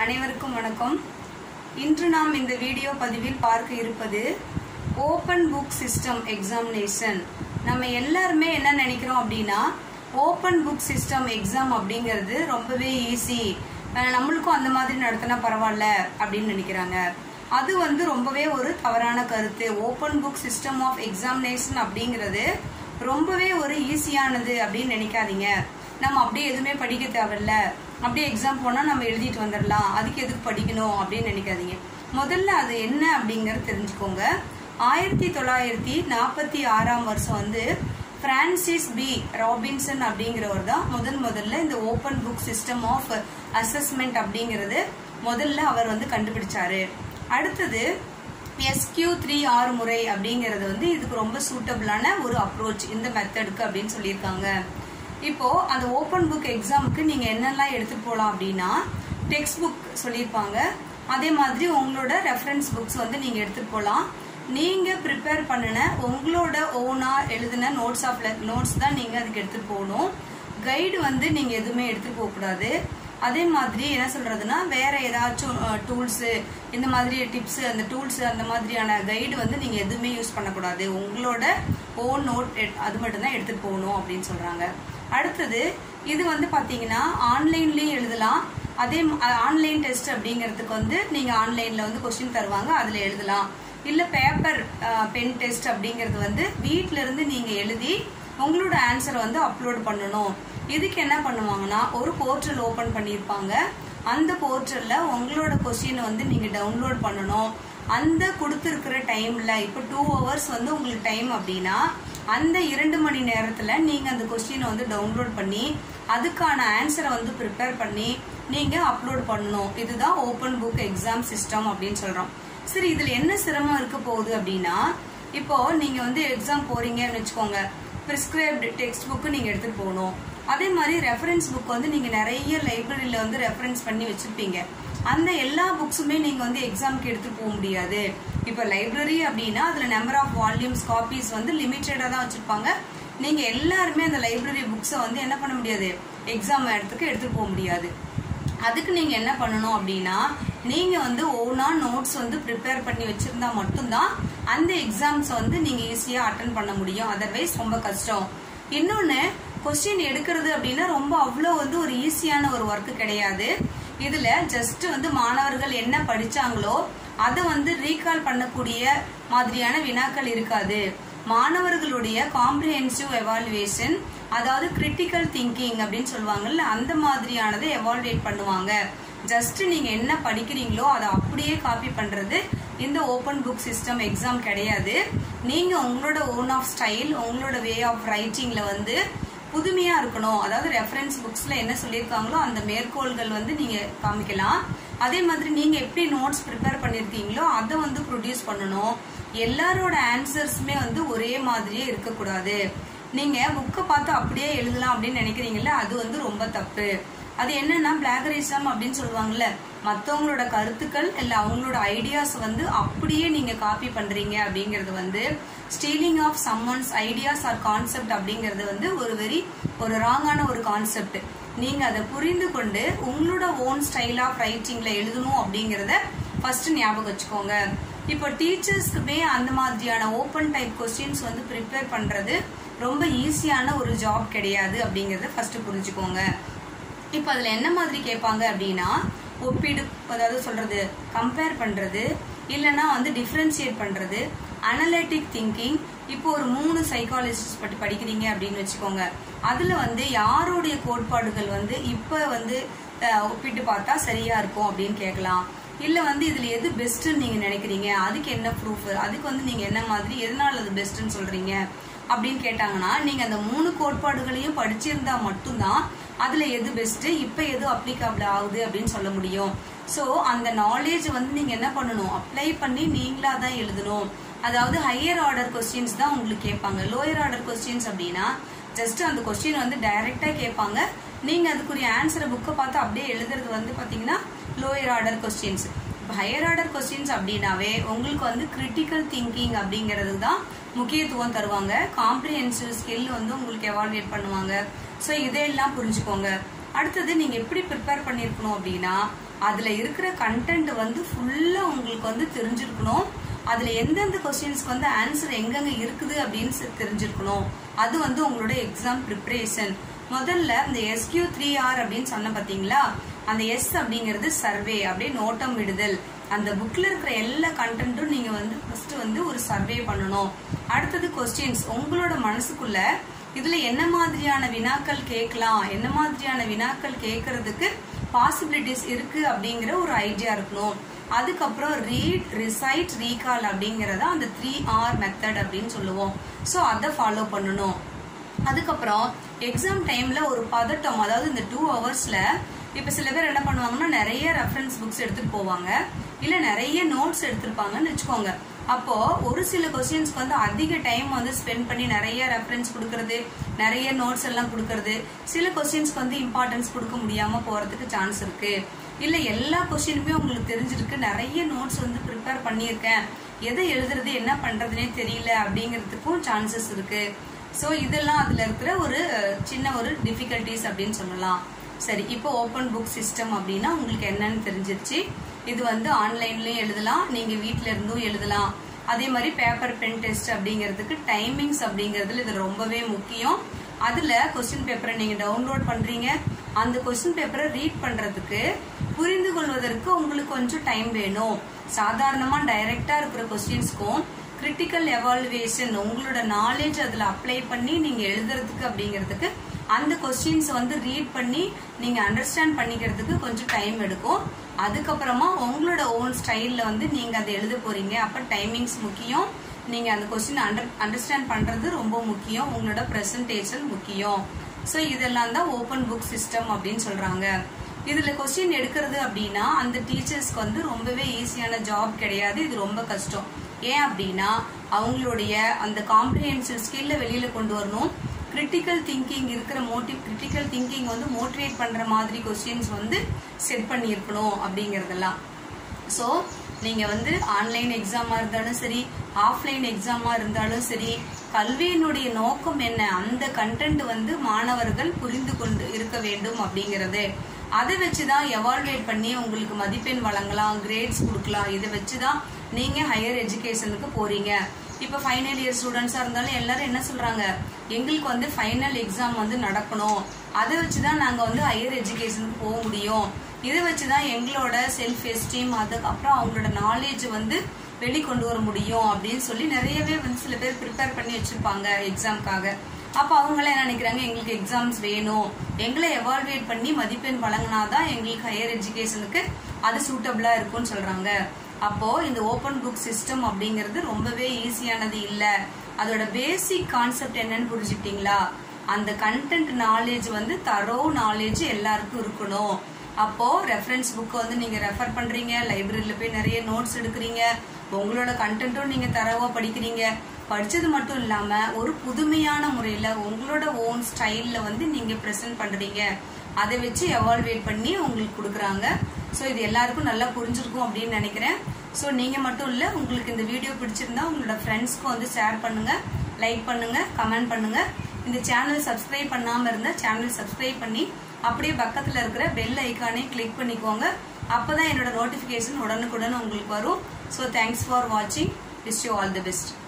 அனைவருக்கும் வணக்கம் இன்று நாம் இந்த வீடியோ பதிவில் பார்க்க இருப்பது ஓபன் புக் சிஸ்டம் எக்ஸாமினேஷன் நம்ம எல்லாருமே என்ன நினைக்கிறோம் அப்படின்னா ஓபன் புக் சிஸ்டம் எக்ஸாம் அப்படிங்கிறது ரொம்பவே ஈஸி நம்மளுக்கும் அந்த மாதிரி நடத்தினா பரவாயில்ல அப்படின்னு நினைக்கிறாங்க அது வந்து ரொம்பவே ஒரு தவறான கருத்து open book system of examination அப்படிங்கிறது ரொம்பவே ஒரு ஈஸியானது அப்படின்னு நினைக்காதீங்க நம்ம அப்படியே எதுவுமே படிக்க தேவையில்ல அப்படியே எக்ஸாம் போனால் நம்ம எழுதிட்டு வந்துடலாம் அதுக்கு எதுக்கு படிக்கணும் அப்படின்னு நினைக்காதீங்க முதல்ல அது என்ன அப்படிங்கறது தெரிஞ்சுக்கோங்க ஆயிரத்தி தொள்ளாயிரத்தி நாற்பத்தி ஆறாம் வருஷம் வந்து பிரான்சிஸ் பி ராபின்சன் அப்படிங்கிறவர் தான் முதன் முதல்ல இந்த open book system of assessment அப்படிங்கிறது முதல்ல அவர் வந்து கண்டுபிடிச்சாரு அடுத்தது எஸ்கியூ த்ரீ ஆறு முறை அப்படிங்கிறது வந்து இதுக்கு ரொம்ப சூட்டபிளான ஒரு அப்ரோச் இந்த மெத்தடுக்கு அப்படின்னு சொல்லியிருக்காங்க இப்போ அந்த ஓப்பன் புக் எக்ஸாமுக்கு நீங்க என்னெல்லாம் எடுத்துட்டு போகலாம் அப்படின்னா டெக்ஸ்ட் புக் சொல்லியிருப்பாங்க அதே மாதிரி உங்களோட ரெஃபரன்ஸ் புக்ஸ் வந்து நீங்க எடுத்துட்டு போகலாம் நீங்க ப்ரிப்பேர் பண்ணின உங்களோட ஓனா எழுதின நோட்ஸ் ஆஃப் நோட்ஸ் தான் நீங்க அதுக்கு எடுத்துட்டு போகணும் கைடு வந்து நீங்க எதுவுமே எடுத்துட்டு போக கூடாது அதே மாதிரி என்ன சொல்றதுன்னா வேற ஏதாச்சும் டூல்ஸ் இந்த மாதிரி டிப்ஸ் அந்த டூல்ஸ் அந்த மாதிரியான கைடு வந்து நீங்க எதுவுமே யூஸ் பண்ணக்கூடாது உங்களோட ஓன் நோட் அது மட்டும் தான் எடுத்துட்டு போகணும் அப்படின்னு சொல்றாங்க அடுத்தது இது வந்து பாத்தீங்கன்னா ஆன்லைன்லயும் எழுதலாம் அதே ஆன்லைன் டெஸ்ட் அப்படிங்கிறதுக்கு வந்து நீங்க ஆன்லைன்ல வந்து கொஸ்டின் தருவாங்க அதுல எழுதலாம் இல்ல பேப்பர் பென் டெஸ்ட் அப்படிங்கிறது வந்து வீட்ல இருந்து நீங்க எழுதி உங்களோட ஆன்சரை வந்து அப்லோட் பண்ணணும் இதுக்கு என்ன பண்ணுவாங்கன்னா ஒரு போர்ட்டல் ஓபன் பண்ணியிருப்பாங்க அந்த போர்ட்டல்ல உங்களோட கொஸ்டினை வந்து நீங்க டவுன்லோட் பண்ணணும் அந்த கொடுத்துருக்கிற டைம்ல இப்போ டூ ஹவர்ஸ் வந்து உங்களுக்கு டைம் அப்படின்னா அந்த இரண்டு மணி நேரத்துல நீங்க அந்த கொஸ்டினை வந்து டவுன்லோட் பண்ணி அதுக்கான ஆன்சரை வந்து ப்ரிப்பேர் பண்ணி நீங்க அப்லோட் பண்ணணும் இதுதான் ஓப்பன் புக் எக்ஸாம் சிஸ்டம் அப்படின்னு சொல்றோம் சரி இதுல என்ன சிரமம் இருக்க போகுது அப்படின்னா இப்போ நீங்க வந்து எக்ஸாம் போறீங்கன்னு வச்சுக்கோங்க பிரிஸ்கிரைப்டு டெக்ஸ்ட் புக்கு நீங்க எடுத்துட்டு போகணும் அதே மாதிரி ரெஃபரன்ஸ் புக் வந்து நீங்க நிறைய லைப்ரரியில வந்து ரெஃபரன்ஸ் பண்ணி வச்சிருப்பீங்க அந்த எல்லா புக்ஸுமே நீங்க வந்து எக்ஸாம்க்கு எடுத்துட்டு போக முடியாது இப்ப லைப்ரரி அப்படின்னா அதுல நம்பர் ஆஃப் வால்யூம்ஸ் காப்பீஸ் வந்து லிமிட்டடா தான் வச்சிருப்பாங்க நீங்க எல்லாருமே அந்த லைப்ரரி புக்ஸை வந்து என்ன பண்ண முடியாது எக்ஸாம் இடத்துக்கு எடுத்துட்டு போக முடியாது அதுக்கு நீங்க என்ன பண்ணணும் அப்படின்னா நீங்க வந்து ஓனா நோட்ஸ் வந்து ப்ரிப்பேர் பண்ணி வச்சிருந்தா மட்டும்தான் அந்த எக்ஸாம்ஸ் வந்து நீங்க ஈஸியா அட்டன் பண்ண முடியும் அதர்வைஸ் ரொம்ப கஷ்டம் இன்னொன்னு கொஸ்டின் எடுக்கிறது அப்படின்னா ரொம்ப அவ்வளோ வந்து ஒரு ஈஸியான ஒரு ஒர்க் கிடையாது இதுல ஜஸ்ட் வந்து மாணவர்கள் என்ன படிச்சாங்களோ அதை வந்து ரீகால் பண்ணக்கூடிய மாதிரியான வினாக்கள் இருக்காது மாணவர்களுடைய காம்ப்ரிஹென்சிவ் எவாலுவேஷன் அதாவது கிரிட்டிக்கல் திங்கிங் அப்படின்னு சொல்லுவாங்கல்ல அந்த மாதிரியானதை எவால்வேட் பண்ணுவாங்க ஜஸ்ட் நீங்க என்ன படிக்கிறீங்களோ அதை அப்படியே காப்பி பண்றது இந்த ஓப்பன் புக் சிஸ்டம் எக்ஸாம் கிடையாது நீங்க உங்களோட ஓன் ஆஃப் ஸ்டைல் உங்களோட வே ஆஃப் ரைட்டிங்ல வந்து புதுமையா இருக்கணும் அதாவது ரெஃபரன்ஸ் புக்ஸ்ல என்ன சொல்லியிருக்காங்களோ அந்த மேற்கோள்கள் வந்து நீங்க காமிக்கலாம் அதே மாதிரி நீங்க எப்படி நோட்ஸ் ப்ரிப்பேர் பண்ணிருக்கீங்களோ அதை வந்து ப்ரொடியூஸ் பண்ணணும் எல்லாரோட ஆன்சர்ஸுமே வந்து ஒரே மாதிரியே இருக்கக்கூடாது நீங்க புக்கை பார்த்து அப்படியே எழுதலாம் அப்படின்னு நினைக்கிறீங்கல்ல அது வந்து ரொம்ப தப்பு அது என்னன்னா பிளாகரிசம் அப்படின்னு சொல்லுவாங்கல்ல மற்றவங்களோட கருத்துக்கள் இல்ல அவங்களோட ஐடியாஸ் வந்து அப்படியே நீங்க காப்பி பண்றீங்க அப்படிங்கறது வந்து stealing of someone's ideas or concept அப்படிங்கறது வந்து ஒரு வெரி ஒரு ராங்கான ஒரு கான்செப்ட் நீங்க அதை புரிந்து கொண்டு உங்களோட ஓன் ஸ்டைல் ஆஃப் ரைட்டிங்ல எழுதணும் அப்படிங்கறத ஃபர்ஸ்ட் ஞாபகம் வச்சுக்கோங்க இப்போ டீச்சர்ஸ்க்குமே அந்த மாதிரியான ஓப்பன் டைப் கொஸ்டின்ஸ் வந்து ப்ரிப்பேர் பண்றது ரொம்ப ஈஸியான ஒரு ஜாப் கிடையாது அப்படிங்கறத ஃபர்ஸ்ட் புரிஞ்சுக்கோங்க இப்போ அதுல என்ன மாதிரி கேட்பாங்க அப்படின்னா ஒப்பீடு அதாவது சொல்றது கம்பேர் பண்றது இல்லைன்னா வந்து டிஃப்ரென்சியேட் பண்றது அனலிட்டிக் திங்கிங் இப்போ ஒரு மூணு சைக்காலஜிஸ்ட் பற்றி படிக்கிறீங்க அப்படின்னு வச்சுக்கோங்க அதுல வந்து யாருடைய கோட்பாடுகள் வந்து இப்ப வந்து ஒப்பிட்டு பார்த்தா சரியா இருக்கும் அப்படின்னு கேட்கலாம் இல்ல வந்து இதுல எது பெஸ்ட்னு நீங்க நினைக்கிறீங்க அதுக்கு என்ன ப்ரூஃப் அதுக்கு வந்து நீங்க என்ன மாதிரி எதனால அது பெஸ்ட்னு சொல்றீங்க அப்படின்னு கேட்டாங்கன்னா நீங்க அந்த மூணு கோட்பாடுகளையும் படிச்சிருந்தா மட்டும்தான் அதுல எது பெஸ்ட் இப்ப எது அப்ளிகபிள் ஆகுது அப்படின்னு சொல்ல முடியும் சோ அந்த நாலேஜ் வந்து நீங்க என்ன பண்ணணும் அப்ளை பண்ணி நீங்களா தான் எழுதணும் அதாவது ஹையர் ஆர்டர் கொஸ்டின்ஸ் தான் உங்களுக்கு கேட்பாங்க லோயர் ஆர்டர் கொஸ்டின்ஸ் அப்படின்னா ஜஸ்ட் அந்த கொஸ்டின் வந்து டைரக்டா கேட்பாங்க நீங்க அதுக்குரிய ஆன்சரை புக்கை பார்த்து அப்படியே எழுதுறது வந்து பாத்தீங்கன்னா லோயர் ஆர்டர் கொஸ்டின்ஸ் இப்போ ஹையர் ஆர்டர் கொஸ்டின்ஸ் அப்படின்னாவே உங்களுக்கு வந்து கிரிட்டிக்கல் திங்கிங் அப்படிங்கிறது தான் முக்கியத்துவம் தருவாங்க காம்ப்ரிஹென்சிவ் ஸ்கில் வந்து உங்களுக்கு எவால்வேட் பண்ணுவாங்க ஸோ இதையெல்லாம் புரிஞ்சுக்கோங்க அடுத்தது நீங்க எப்படி ப்ரிப்பேர் பண்ணிருக்கணும் அப்படின்னா அதுல இருக்கிற கண்டென்ட் வந்து ஃபுல்லா உங்களுக்கு வந்து தெரிஞ்சிருக்கணும் அதுல எந்தெந்த கொஸ்டின்ஸ்க்கு வந்து ஆன்சர் எங்கெங்க இருக்குது அப்படின்னு சொல்லி தெரிஞ்சிருக்கணும் அது வந்து உங்களோட எக்ஸாம் ப்ரிப்பரேஷன் முதல்ல இந்த எஸ்கியூ த்ரீ ஆர் அப்படின்னு சொன்ன பாத்தீங்களா அந்த எஸ் அப்படிங்கிறது சர்வே அப்படியே நோட்டம் விடுதல் அந்த புக்ல இருக்கிற எல்லா கண்டென்ட்டும் நீங்க வந்து ஃபர்ஸ்ட் வந்து ஒரு சர்வே பண்ணணும் அடுத்தது கொஸ்டின்ஸ் உங்களோட மனசுக்குள்ள இதுல என்ன மாதிரியான வினாக்கள் கேட்கலாம் என்ன மாதிரியான வினாக்கள் கேட்கறதுக்கு பாசிபிலிட்டிஸ் இருக்கு அப்படிங்கிற ஒரு ஐடியா இருக்கணும் அதுக்கப்புறம் ரீட் ரிசைட் ரீகால் அப்படிங்கறத அந்த த்ரீ ஆர் மெத்தட் அப்படின்னு சொல்லுவோம் ஸோ அதை ஃபாலோ பண்ணணும் அதுக்கப்புறம் எக்ஸாம் டைம்ல ஒரு பதட்டம் அதாவது இந்த டூ ஹவர்ஸ்ல இப்ப சில பேர் என்ன பண்ணுவாங்கன்னா நிறைய ரெஃபரன்ஸ் புக்ஸ் எடுத்துட்டு போவாங்க இல்ல நிறைய நோட்ஸ் எடுத்திருப்பாங்கன்னு வச்சுக்கோங்க அப்போ ஒரு சில கொஸ்டின்ஸ்க்கு வந்து அதிக டைம் வந்து ஸ்பெண்ட் பண்ணி நிறைய ரெஃபரன்ஸ் கொடுக்கறது நிறைய நோட்ஸ் எல்லாம் கொடுக்கறது சில கொஸ்டின்ஸ்க்கு வந்து இம்பார்ட்டன்ஸ் கொடுக்க முடியாம போறதுக்கு சான்ஸ் இருக்கு இல்ல எல்லா கொஸ்டினுமே உங்களுக்கு தெரிஞ்சிருக்கு நிறைய நோட்ஸ் வந்து ப்ரிப்பேர் பண்ணியிருக்கேன் எதை எழுதுறது என்ன பண்றதுனே தெரியல அப்படிங்கிறதுக்கும் சான்சஸ் இருக்கு ஸோ இதெல்லாம் அதுல இருக்கிற ஒரு சின்ன ஒரு டிஃபிகல்டிஸ் அப்படின்னு சொல்லலாம் சரி இப்போ ஓப்பன் புக் சிஸ்டம் அப்படின்னா உங்களுக்கு என்னன்னு தெரிஞ்சிருச்சு இது வந்து ஆன்லைன்லயும் எழுதலாம் நீங்க வீட்ல இருந்தும் எழுதலாம் அதே மாதிரி பேப்பர் பென் டெஸ்ட் அப்படிங்கிறதுக்கு டைமிங்ஸ் அப்படிங்கிறதுல இது ரொம்பவே முக்கியம் அதுல கொஸ்டின் பேப்பரை நீங்க டவுன்லோட் பண்றீங்க அந்த கொஸ்டின் பேப்பரை ரீட் பண்றதுக்கு புரிந்து கொள்வதற்கு உங்களுக்கு கொஞ்சம் டைம் வேணும் சாதாரணமா டைரக்டா இருக்கிற கொஸ்டின்ஸ்க்கும் கிரிட்டிக்கல் எவாலுவேஷன் உங்களோட நாலேஜ் அதுல அப்ளை பண்ணி நீங்க எழுதுறதுக்கு அப்படிங்கிறதுக்கு அந்த கொஸ்டின்ஸ் வந்து ரீட் பண்ணி நீங்க அண்டர்ஸ்டாண்ட் பண்ணிக்கிறதுக்கு கொஞ்சம் டைம் எடுக்கும் அதுக்கப்புறமா உங்களோட ஓன் ஸ்டைல்ல வந்து நீங்க அதை எழுத போறீங்க அப்ப டைமிங்ஸ் முக்கியம் நீங்க அந்த கொஸ்டின் அண்டர் அண்டர்ஸ்டாண்ட் பண்றது ரொம்ப முக்கியம் உங்களோட பிரசன்டேஷன் முக்கியம் ஸோ இதெல்லாம் தான் ஓப்பன் புக் சிஸ்டம் அப்படின்னு சொல்றாங்க இதுல கொஸ்டின் எடுக்கிறது அப்படின்னா அந்த டீச்சர்ஸ்க்கு வந்து ரொம்பவே ஈஸியான ஜாப் கிடையாது இது ரொம்ப கஷ்டம் ஏன் அப்படின்னா அவங்களுடைய அந்த காம்ப்ரிஹென்சிவ் ஸ்கில்ல வெளியில கொண்டு வரணும் கிரிட்டிக்கல் திங்கிங் இருக்கிற மோட்டிவ் கிரிட்டிக்கல் திங்கிங் வந்து மோட்டிவேட் பண்ற மாதிரி கொஸ்டின்ஸ் வந்து செட் பண்ணியிருக்கணும் அப்படிங்கறதெல்லாம் ஸோ நீங்க வந்து ஆன்லைன் எக்ஸாமா இருந்தாலும் சரி ஆஃப்லைன் எக்ஸாமா இருந்தாலும் சரி கல்வியினுடைய நோக்கம் என்ன அந்த கண்டென்ட் வந்து மாணவர்கள் புரிந்து கொண்டு இருக்க வேண்டும் அப்படிங்கிறது அதை வச்சுதான் எவால்வேட் பண்ணி உங்களுக்கு மதிப்பெண் வழங்கலாம் கிரேட்ஸ் கொடுக்கலாம் இதை வச்சுதான் நீங்க ஹையர் எஜுகேஷனுக்கு போறீங்க இப்ப ஃபைனல் இயர் ஸ்டூடெண்ட்ஸா இருந்தாலும் எல்லாரும் என்ன சொல்றாங்க எங்களுக்கு வந்து ஃபைனல் எக்ஸாம் வந்து நடக்கணும் அதை வச்சுதான் நாங்க வந்து ஹையர் எஜுகேஷனுக்கு போக முடியும் இதை வச்சுதான் எங்களோட செல்ஃப் எஸ்டீம் அதுக்கப்புறம் அவங்களோட நாலேஜ் வந்து வெளிக்கொண்டு வர முடியும் அப்படின்னு சொல்லி நிறையவே வந்து சில பேர் ப்ரிப்பேர் பண்ணி வச்சிருப்பாங்க எக்ஸாம்க்காக அப்ப அவங்க எல்லாம் என்ன நினைக்கிறாங்க எங்களுக்கு எக்ஸாம்ஸ் வேணும் எங்களை எவால்வேட் பண்ணி மதிப்பெண் வழங்கினாதான் எங்களுக்கு ஹையர் எஜுகேஷனுக்கு அது சூட்டபிளா இருக்கும்னு சொல்றாங்க அப்போ இந்த ஓப்பன் புக் சிஸ்டம் அப்படிங்கிறது ரொம்பவே ஈஸியானது இல்ல அதோட பேசிக் கான்செப்ட் என்னன்னு புரிஞ்சுக்கிட்டீங்களா அந்த கண்டென்ட் நாலேஜ் வந்து தரோ நாலேஜ் எல்லாருக்கும் இருக்கணும் அப்போ ரெஃபரன்ஸ் புக் வந்து நீங்க ரெஃபர் பண்றீங்க லைப்ரரியில போய் நிறைய நோட்ஸ் எடுக்கிறீங்க உங்களோட கண்டென்ட்டும் நீங்க தரவா படிக்கிறீங்க படிச்சது மட்டும் இல்லாம ஒரு புதுமையான முறையில உங்களோட ஓன் ஸ்டைல்ல வந்து நீங்க ப்ரெசென்ட் பண்றீங்க அதை வச்சு எவால்வேட் பண்ணி உங்களுக்கு கொடுக்குறாங்க ஸோ இது எல்லாருக்கும் நல்லா புரிஞ்சிருக்கும் அப்படின்னு நினைக்கிறேன் ஸோ நீங்க மட்டும் இல்ல உங்களுக்கு இந்த வீடியோ பிடிச்சிருந்தா உங்களோட ஃப்ரெண்ட்ஸ்க்கும் வந்து ஷேர் பண்ணுங்க லைக் பண்ணுங்க கமெண்ட் பண்ணுங்க இந்த சேனல் சப்ஸ்கிரைப் பண்ணாம இருந்தா சேனல் சப்ஸ்கிரைப் பண்ணி அப்படியே பக்கத்துல இருக்கிற பெல் ஐக்கானே கிளிக் பண்ணிக்கோங்க அப்பதான் என்னோட நோட்டிபிகேஷன் உடனுக்குடன் உங்களுக்கு வரும் ஸோ தேங்க்ஸ் ஃபார் வாட்சிங் wish you all the best